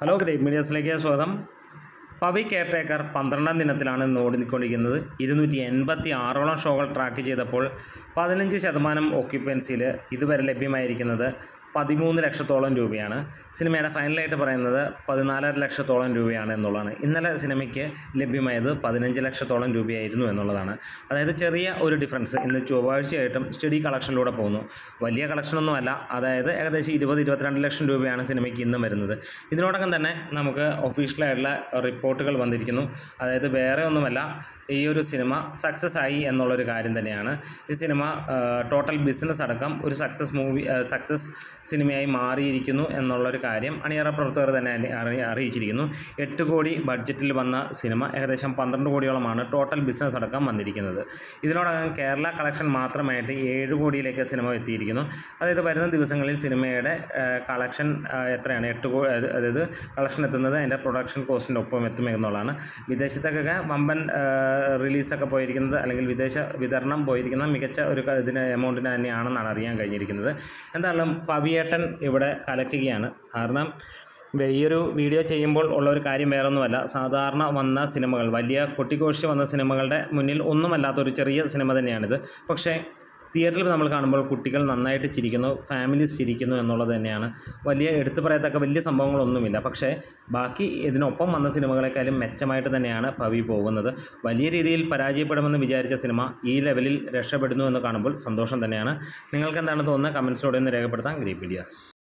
hello great മീഡിയസിലേക്ക് സ്വാഗതം Pavi caretaker പന്ത്രണ്ടാം ദിനത്തിലാണ് ഇന്ന് ഓടിക്കൊണ്ടിരിക്കുന്നത് ഇരുന്നൂറ്റി എൺപത്തി ആറോളം ഷോകൾ ട്രാക്ക് ചെയ്തപ്പോൾ പതിനഞ്ച് ശതമാനം ഓക്യുപ്പൻസിയിൽ ഇതുവരെ ലഭ്യമായിരിക്കുന്നത് പതിമൂന്ന് ലക്ഷത്തോളം രൂപയാണ് സിനിമയുടെ ഫൈനലായിട്ട് പറയുന്നത് പതിനാലര ലക്ഷത്തോളം രൂപയാണ് എന്നുള്ളതാണ് ഇന്നലെ സിനിമയ്ക്ക് ലഭ്യമായത് പതിനഞ്ച് ലക്ഷത്തോളം രൂപയായിരുന്നു എന്നുള്ളതാണ് അതായത് ചെറിയ ഒരു ഡിഫറൻസ് ഇന്ന് ചൊവ്വാഴ്ചയായിട്ടും സ്റ്റഡി കളക്ഷനിലൂടെ പോകുന്നു വലിയ കളക്ഷനൊന്നുമല്ല അതായത് ഏകദേശം ഇരുപത് ഇരുപത്തിരണ്ട് ലക്ഷം രൂപയാണ് സിനിമയ്ക്ക് ഇന്ന് വരുന്നത് ഇതിനോടകം തന്നെ നമുക്ക് ഒഫീഷ്യലായിട്ടുള്ള റിപ്പോർട്ടുകൾ വന്നിരിക്കുന്നു അതായത് വേറെ ഒന്നുമല്ല ഈ ഒരു സിനിമ സക്സസ് ആയി എന്നുള്ളൊരു കാര്യം തന്നെയാണ് ഈ സിനിമ ടോട്ടൽ ബിസിനസ് അടക്കം ഒരു സക്സസ് മൂവി സക്സസ് സിനിമയായി മാറിയിരിക്കുന്നു എന്നുള്ളൊരു കാര്യം അണിയറ പ്രവർത്തകർ തന്നെ അറി- അറി- അറിയിച്ചിരിക്കുന്നു എട്ട് കോടി ബഡ്ജറ്റിൽ വന്ന സിനിമ ഏകദേശം പന്ത്രണ്ട് കോടിയോളമാണ് ടോട്ടൽ ബിസിനസ് അടക്കം വന്നിരിക്കുന്നത് ഇതിനോടകം കേരള കളക്ഷൻ മാത്രമായിട്ട് ഏഴ് കോടിയിലേക്ക് സിനിമ എത്തിയിരിക്കുന്നു അതായത് വരുന്ന ദിവസങ്ങളിൽ സിനിമയുടെ കളക്ഷൻ എത്രയാണ് എട്ട് കോ അതായത് കളക്ഷൻ എത്തുന്നത് അതിൻ്റെ പ്രൊഡക്ഷൻ കോസ്റ്റിൻ്റെ ഒപ്പം എത്തും എന്നുള്ളതാണ് വിദേശത്തൊക്കെ വമ്പൻ റിലീസൊക്കെ പോയിരിക്കുന്നത് അല്ലെങ്കിൽ വിദേശ വിതരണം പോയിരിക്കുന്ന മികച്ച ഒരു ക- ഇതിന് എമൗണ്ടിന് തന്നെയാണെന്നാണ് അറിയാൻ കഴിഞ്ഞിരിക്കുന്നത് എന്തായാലും പവിയേട്ടൻ ഇവിടെ കലക്കുകയാണ് കാരണം വേ- ഈ ഒരു വീഡിയോ ചെയ്യുമ്പോൾ ഉള്ള ഒരു കാര്യം വേറൊന്നുമല്ല സാധാരണ വന്ന സിനിമകൾ വലിയ കൊട്ടിക്കോശി വന്ന സിനിമകളുടെ മുന്നിൽ ഒന്നുമല്ലാത്ത ഒരു ചെറിയ സിനിമ തന്നെയാണിത് പക്ഷേ തിയേറ്ററിൽ നമ്മൾ കാണുമ്പോൾ കുട്ടികൾ നന്നായിട്ട് ചിരിക്കുന്നു ഫാമിലീസ് ചിരിക്കുന്നു എന്നുള്ളത് തന്നെയാണ് വലിയ എടുത്തു പറയത്തക്ക വലിയ സംഭവങ്ങളൊന്നുമില്ല പക്ഷേ ബാക്കി ഇതിനൊപ്പം വന്ന സിനിമകളെക്കാളും മെച്ചമായിട്ട് തന്നെയാണ് പവി പോകുന്നത് വലിയ രീതിയിൽ പരാജയപ്പെടുമെന്ന് വിചാരിച്ച സിനിമ ഈ ലെവലിൽ രക്ഷപ്പെടുന്നു എന്ന് കാണുമ്പോൾ സന്തോഷം തന്നെയാണ് നിങ്ങൾക്ക് എന്താണ് തോന്നുന്നത് കമൻസിലൂടെ ഒന്ന് രേഖപ്പെടുത്താം ഗ്രീപ് മീഡിയാസ്